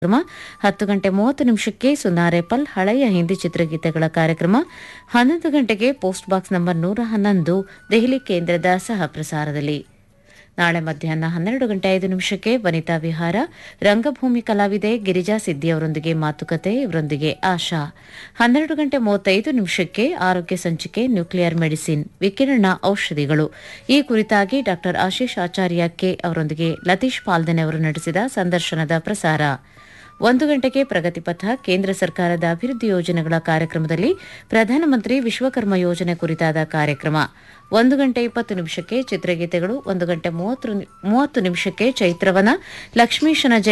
ಕಾರ್ಯಕ್ರಮ ಹತ್ತು ಗಂಟೆ ಮೂವತ್ತು ನಿಮಿಷಕ್ಕೆ ಸುನಾರೆಪಲ್ ಹಳೆಯ ಹಿಂದಿ ಚಿತ್ರಗೀತೆಗಳ ಕಾರ್ಯಕ್ರಮ ಹನ್ನೊಂದು ಗಂಟೆಗೆ ಪೋಸ್ಟ್ ಬಾಕ್ಸ್ ನಂಬರ್ ನೂರ ಹನ್ನೊಂದು ದೆಹಲಿ ಕೇಂದ್ರದ ಸಹ ಪ್ರಸಾರದಲ್ಲಿ ನಾಳೆ ಮಧ್ಯಾಹ್ನ ಹನ್ನೆರಡು ಗಂಟೆ ಐದು ನಿಮಿಷಕ್ಕೆ ವನಿತಾ ವಿಹಾರ ರಂಗಭೂಮಿ ಕಲಾವಿದೆ ಗಿರಿಜಾ ಸಿದ್ದಿ ಅವರೊಂದಿಗೆ ಮಾತುಕತೆ ಇವರೊಂದಿಗೆ ಆಶಾ ಹನ್ನೆರಡು ಗಂಟೆ ಮೂವತ್ತೈದು ನಿಮಿಷಕ್ಕೆ ಆರೋಗ್ಯ ಸಂಚಿಕೆ ನ್ಯೂಕ್ಲಿಯರ್ ಮೆಡಿಸಿನ್ ವಿಕಿರಣ ಔಷಧಿಗಳು ಈ ಕುರಿತಾಗಿ ಡಾ ಆಶೀಶ್ ಆಚಾರ್ಯ ಕೆ ಅವರೊಂದಿಗೆ ಲತೀಶ್ ಪಾಲ್ದನೆ ಅವರು ನಡೆಸಿದ ಸಂದರ್ಶನದ ಪ್ರಸಾರ ಒಂದು ಗಂಟೆಗೆ ಪ್ರಗತಿಪಥ ಕೇಂದ್ರ ಸರ್ಕಾರದ ಅಭಿವೃದ್ಧಿ ಯೋಜನೆಗಳ ಕಾರ್ಯಕ್ರಮದಲ್ಲಿ ಪ್ರಧಾನಮಂತ್ರಿ ವಿಶ್ವಕರ್ಮ ಯೋಜನೆ ಕುರಿತಾದ ಕಾರ್ಯಕ್ರಮ ಒಂದು ಗಂಟೆ ಇಪ್ಪತ್ತು ನಿಮಿಷಕ್ಕೆ ಚಿತ್ರಗೀತೆಗಳು ಒಂದು ಗಂಟೆ ಮೂವತ್ತು ಮೂವತ್ತು ನಿಮಿಷಕ್ಕೆ ಚೈತ್ರವನ ಲಕ್ಷ್ಮೀಶನ